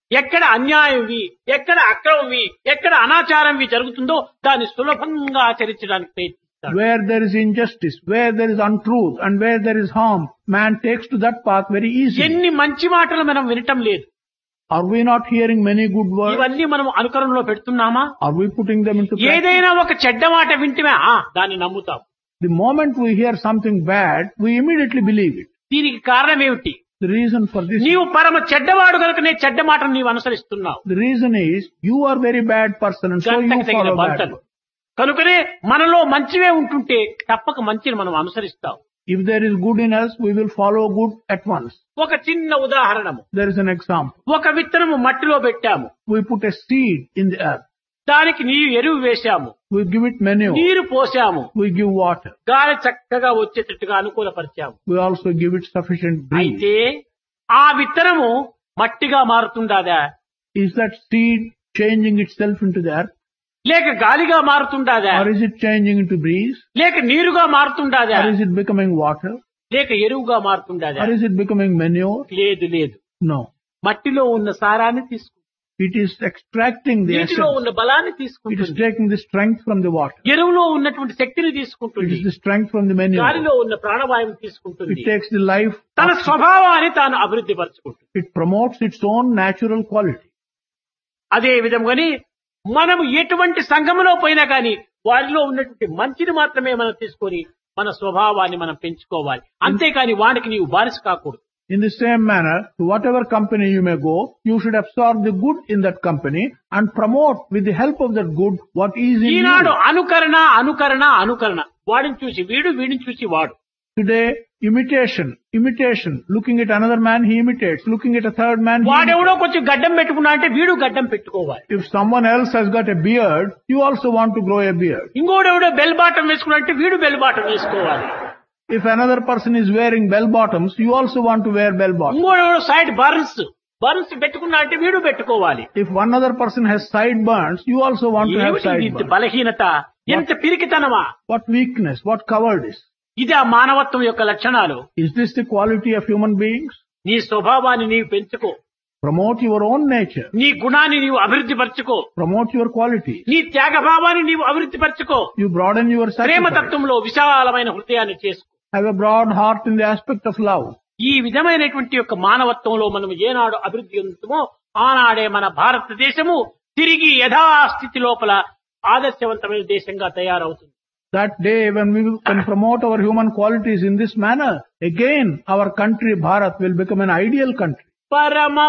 ఎక్కడ అన్యాయంవి ఎక్కడ అక్రమంవి ఎక్కడ అనాచారంవి జరుగుతుందో దాన్ని సులభంగా ఆచరించడానికి ప్రయత్నిస్తారు Where there is injustice, where there is untruth, and where there is harm, man takes to that path very easily. ఎన్ని మంచి మాటలు మనం వినటం లేదు Are we not hearing many good words? ఇవన్నీ మనం అనుకరణలో పెడుతున్నామా Are we putting them into practice? ఏదైనా ఒక చెడ్డ మాట వింటమే ఆ దాన్ని నమ్ముతాం The moment we hear something bad, we immediately believe it. దీనికి కారణం ఏమిటి The reason for this, నీవు పరమ చెడ్డవాడు కనుకనే చెడ్డ మాటను నీవు అనుసరిస్తున్నావు the reason is you are very bad person and so you గంటకు తగిన follow bad. బంటలు కనుకనే మనలో మంచివే ఉంటుంటే తప్పక మంచిని మనం అనుసరిస్తాం If there is good in us, we will follow good at once. ఒక చిన్న ఉదాహరణము There is an example. ఒక విత్తనము మట్టిలో పెట్టాము We put a seed in the earth. దానికి నీరు ఎరువు వేశాము We give it manure. నీరు పోసాము We give water. గాలి చక్కగా వచ్చేటట్టుగా అనుకూలపరిచాము We also give it sufficient breeze. అయితే ఆ విత్తనము మట్టిగా మారుతుండాదా Is that seed changing itself into the earth? లేక గాలిగా మారుతుండాదా Or is it changing into breeze? లేక నీరుగా మారుతుండాదా Or is it becoming water? లేక ఎరువుగా మారుతుండాదా Or is it becoming manure? లేదు లేదు No. మట్టిలో ఉన్న సారాన్ని తీసుకుంటుంది It is extracting the నీటిలో essence. ఉన్న బలాన్ని It is తీసుకుంటుంది taking the strength from the water. ఎరువులో ఉన్నటువంటి శక్తిని It తీసుకుంటుంది is the strength from the manure. గాలిలో ఉన్న ప్రాణవాయువు తీసుకుంటుంది It takes the life. తన స్వభావాన్ని తాను అభివృద్ధి పరచుకుంటుంది It promotes its own natural quality. అదే విధంగాని మనము ఎటువంటి సంఘములో పోయినా కానీ వారిలో ఉన్నటువంటి మంచిని మాత్రమే మనం తీసుకొని మన స్వభావాన్ని మనం పెంచుకోవాలి అంతేకాని వానికి నీవు బానిస కాకూడదు In the same manner, to whatever company you may go, you should absorb the good in that company and promote with the help of that good what is in Eenadu you. అనుకరణ అనుకరణ అనుకరణ వాడిని చూసి వీడు వీడిని చూసి వాడు Today, imitation, imitation. Looking at another man, he imitates. Looking at a third man, he imitates. వాడెవడో కొంచెం గడ్డం పెట్టుకున్నా అంటే వీడు గడ్డం పెట్టుకోవాలి If someone else has got a beard, you also want to grow a beard. ఇంకోడెవడో బెల్ బాటం వేసుకున్నా అంటే వీడు బెల్ బాటం వేసుకోవాలి If another person is wearing bell bottoms, you also want to wear bell bottoms. ఇంకోడెవడో side burns burns పెట్టుకున్నా అంటే వీడు పెట్టుకోవాలి If one other person has sideburns, you also want to have ఏమిటి ఇంత sideburns. బలహీనత ఎంత పిరికితనమా What weakness, what cowardice. ఇది ఆ మానవత్వం యొక్క లక్షణాలు Is this the quality of human beings? నీ స్వభావాన్ని నీవు పెంచుకో Promote your own nature. నీ గుణాన్ని నీవు అభివృద్ధి పరచుకో Promote your qualities. నీ త్యాగభావాన్ని నీవు అభివృద్ధి పరచుకో You broaden your sacrifice. ప్రేమతత్వంలో విశాలమైన హృదయాన్ని చేసుకో Have a broad heart in the aspect of love. ఈ విధమైనటువంటి యొక్క మానవత్వంలో మనం ఏనాడు అభివృద్ధి చెందుతామో ఆనాడే మన భారతదేశము తిరిగి యథాస్థితి లోపల ఆదర్శవంతమైన దేశంగా తయారవుతుంది That day when we can promote our human qualities in this manner, again our country Bharat will become an ideal country. పరమ